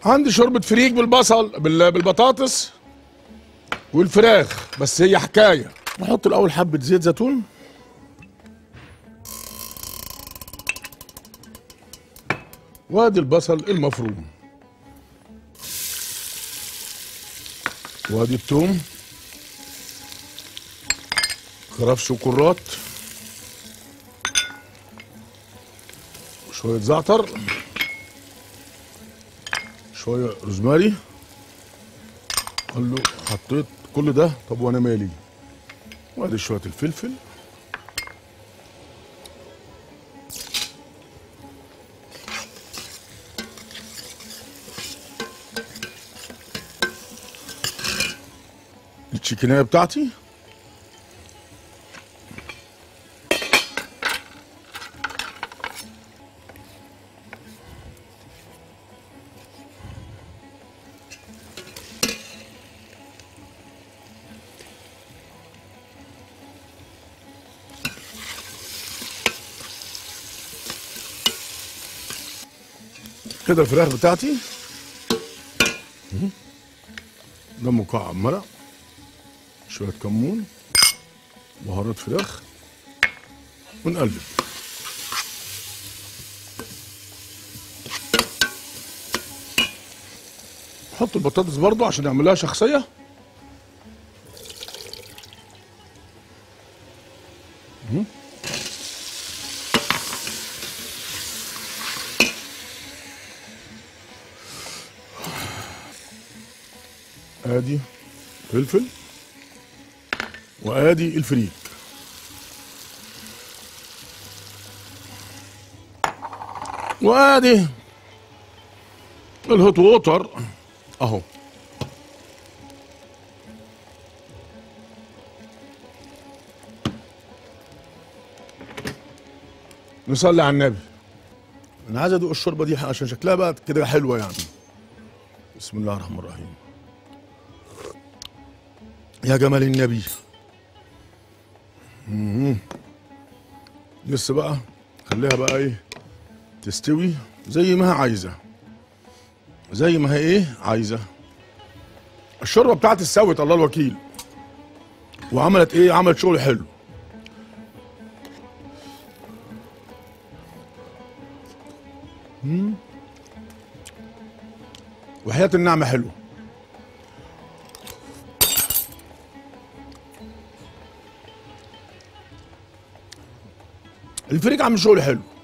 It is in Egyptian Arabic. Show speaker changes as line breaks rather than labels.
عندي شوربة فريك بالبصل بال- بالبطاطس والفراخ بس هي حكاية نحط الأول حبة زيت زيتون وادي البصل المفروم وادي الثوم كرفس وكرات شوية زعتر شوية روزماري قال له حطيت كل ده طب وانا مالي وادي شوية الفلفل التشيكنية بتاعتي كده الفراخ بتاعتي مم. ده مكعب مرق شوية كمون بهارات فراخ ونقلب نحط البطاطس برضو عشان نعملها شخصية مم. ادي فلفل وادي الفريك وادي الهوت ووتر اهو نصلي على النبي انا عايز ادوق الشوربه دي عشان شكلها بقى كده حلوه يعني بسم الله الرحمن الرحيم يا جمال النبي مم. لسه بقى خليها بقى ايه تستوي زي ما هي عايزه زي ما هي ايه عايزه الشوربه بتاعتي استوت الله الوكيل وعملت ايه عملت شغل حلو مم. وحياة النعمة حلوة الفريق عامل شغل حلو